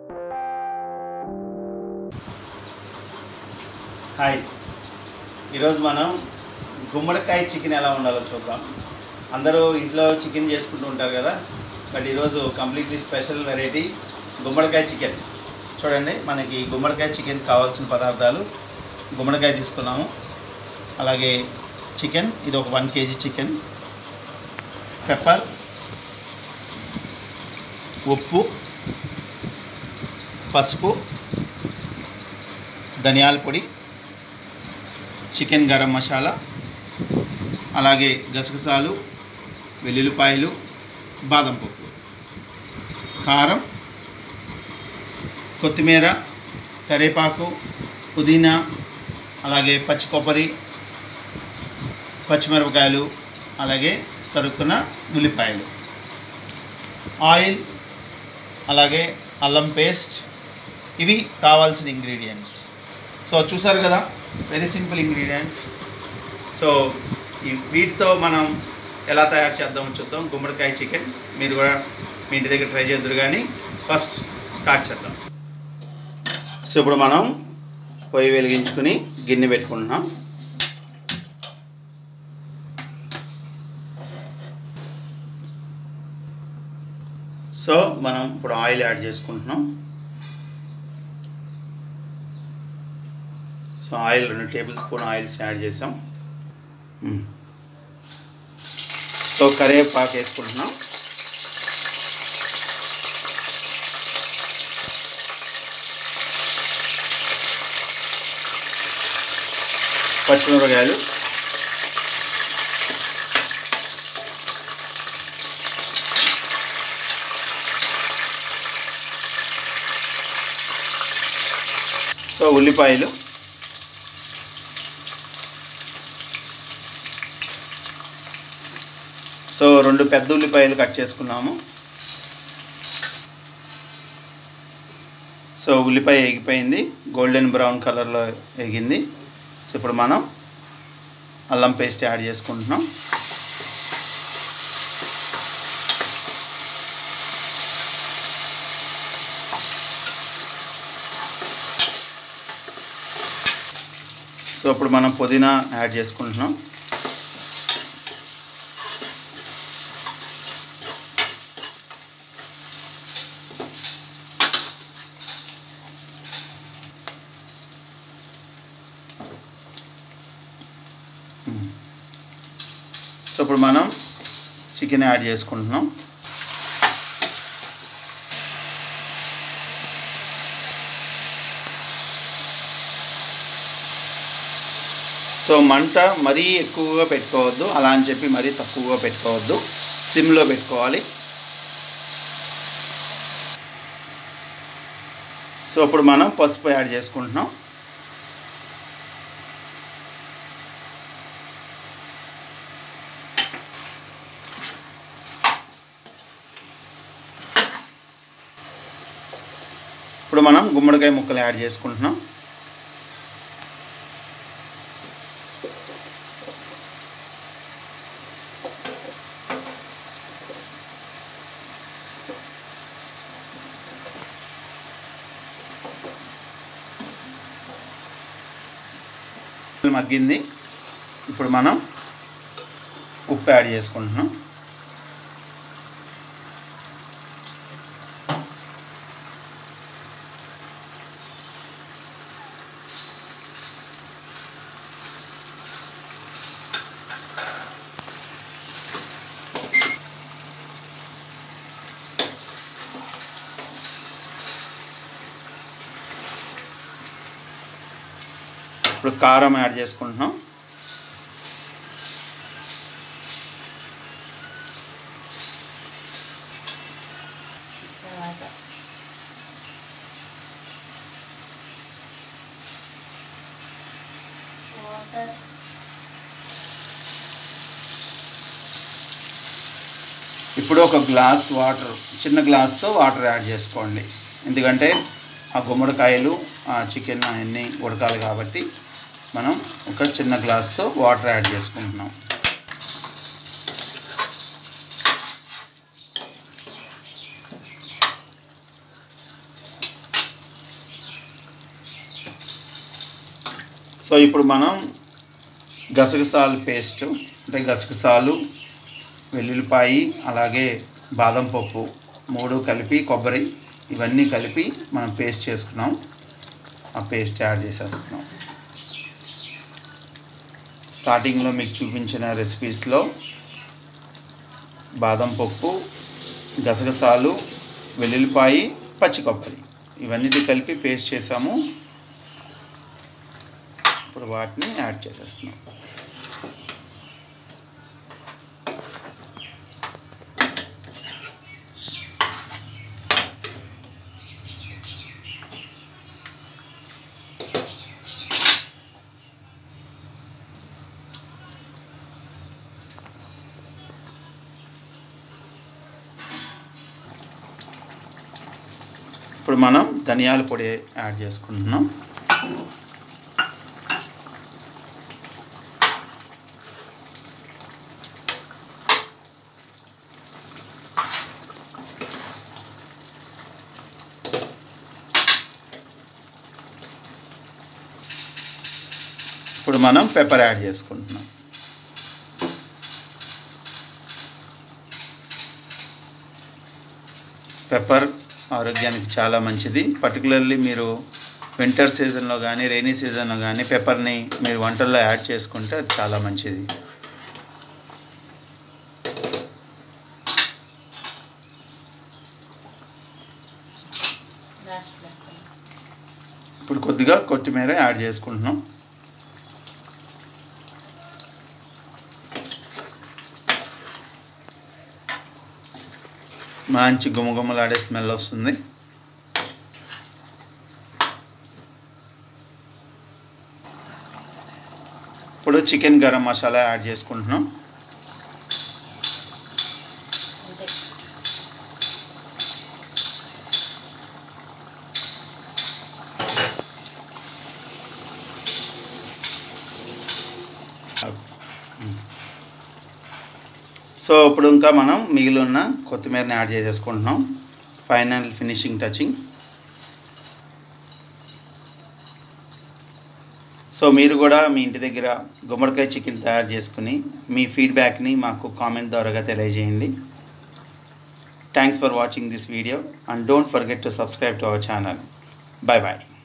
Hi ఈరోజు మనం గుమ్మడికాయ చికెన్ ఎలా ఉండాలో చూద్దాం అందరూ ఇంట్లో చికెన్ చేసుకుంటూ ఉంటారు కదా బట్ ఈరోజు కంప్లీట్లీ స్పెషల్ వెరైటీ గుమ్మడికాయ చికెన్ చూడండి మనకి గుమ్మడికాయ చికెన్ కావాల్సిన పదార్థాలు గుమ్మడికాయ తీసుకున్నాము అలాగే చికెన్ ఇది ఒక వన్ కేజీ చికెన్ పెప్పర్ ఉప్పు పసుపు ధనియాల పొడి చికెన్ గరం మసాలా అలాగే గసగసాలు వెల్లుల్లిపాయలు బాదం పప్పు కారం కొత్తిమీర కరివేపాకు పుదీనా అలాగే పచ్చి కొబ్బరి పచ్చిమిరపకాయలు అలాగే తరుక్కున్న ఉల్లిపాయలు ఆయిల్ అలాగే అల్లం పేస్ట్ ఇవి కావాల్సిన ఇంగ్రీడియంట్స్ సో చూసారు కదా వెరీ సింపుల్ ఇంగ్రీడియంట్స్ సో ఈ వీటితో మనం ఎలా తయారు చేద్దామో చూద్దాం గుమ్మడికాయ చికెన్ మీరు కూడా మీ ఇంటి దగ్గర ట్రై చేద్దరు కానీ ఫస్ట్ స్టార్ట్ చేద్దాం సో ఇప్పుడు మనం పొయ్యి వెలిగించుకుని గిన్నె పెట్టుకుంటున్నాం సో మనం ఇప్పుడు ఆయిల్ యాడ్ చేసుకుంటున్నాం సో ఆయిల్ రెండు టేబుల్ స్పూన్ ఆయిల్స్ యాడ్ చేసాం మ్మ్. సో కరివేపాకు వేసుకుంటున్నాం పచ్చిమిరపకాయలు సో ఉల్లిపాయలు సో రెండు పెద్ద ఉల్లిపాయలు కట్ చేసుకున్నాము సో ఉల్లిపాయ ఎగిపోయింది గోల్డెన్ బ్రౌన్ కలర్లో ఎగింది సో ఇప్పుడు మనం అల్లం పేస్ట్ యాడ్ చేసుకుంటున్నాం సో ఇప్పుడు మనం పుదీనా యాడ్ చేసుకుంటున్నాం సో ఇప్పుడు మనం చికెన్ యాడ్ చేసుకుంటున్నాం సో మంట మరీ ఎక్కువగా పెట్టుకోవద్దు అలా అని చెప్పి మరీ తక్కువగా పెట్టుకోవద్దు సిమ్లో పెట్టుకోవాలి సో ఇప్పుడు మనం పసుపు యాడ్ చేసుకుంటున్నాం ఇప్పుడు మనం గుమ్మడికాయ ముక్కలు యాడ్ చేసుకుంటున్నాం మగ్గింది ఇప్పుడు మనం ఉప్పు యాడ్ చేసుకుంటున్నాం ఇప్పుడు కారం యాడ్ చేసుకుంటున్నాం తర్వాత వాటర్ ఇప్పుడు ఒక గ్లాస్ వాటర్ చిన్న గ్లాస్తో వాటర్ యాడ్ చేసుకోండి ఎందుకంటే ఆ గుమ్మడికాయలు ఆ చికెన్ అవన్నీ ఉడకాలి కాబట్టి మనం ఒక చిన్న గ్లాస్తో వాటర్ యాడ్ చేసుకుంటున్నాం సో ఇప్పుడు మనం గసగసాలు పేస్ట్ అంటే గసగసాలు వెల్లుల్లిపాయి అలాగే బాదం పప్పు మూడు కలిపి కొబ్బరి ఇవన్నీ కలిపి మనం పేస్ట్ చేసుకున్నాం ఆ పేస్ట్ యాడ్ చేసేస్తున్నాం స్టార్టింగ్లో మీకు చూపించిన రెసిపీస్లో బాదం పప్పు గసగసాలు వెల్లుల్లిపాయి పచ్చి కొబ్బరి ఇవన్నిటి కలిపి పేస్ట్ చేసాము ఇప్పుడు వాటిని యాడ్ చేసేస్తున్నాం ఇప్పుడు మనం ధనియాల పొడి యాడ్ చేసుకుంటున్నాం ఇప్పుడు మనం పెప్పర్ యాడ్ చేసుకుంటున్నాం పెప్పర్ ఆరోగ్యానికి చాలా మంచిది పర్టికులర్లీ మీరు వింటర్ సీజన్లో కానీ రైనీ సీజన్లో కానీ పెప్పర్ని మీరు వంటల్లో యాడ్ చేసుకుంటే అది చాలా మంచిది ఇప్పుడు కొద్దిగా కొత్తిమీర యాడ్ చేసుకుంటున్నాం మంచి గుమగుమలాడే స్మెల్ వస్తుంది ఇప్పుడు చికెన్ గరం మసాలా యాడ్ చేసుకుంటున్నాం సో ఇప్పుడు ఇంకా మనం మిగిలి ఉన్న కొత్తిమీరని యాడ్ చేసేసుకుంటున్నాం ఫైనల్ ఫినిషింగ్ టచింగ్ సో మీరు కూడా మీ ఇంటి దగ్గర గుమ్మడికాయ చికెన్ తయారు చేసుకుని మీ ఫీడ్బ్యాక్ని మాకు కామెంట్ ద్వారాగా తెలియజేయండి thanks for watching this video and don't forget to subscribe to our channel bye bye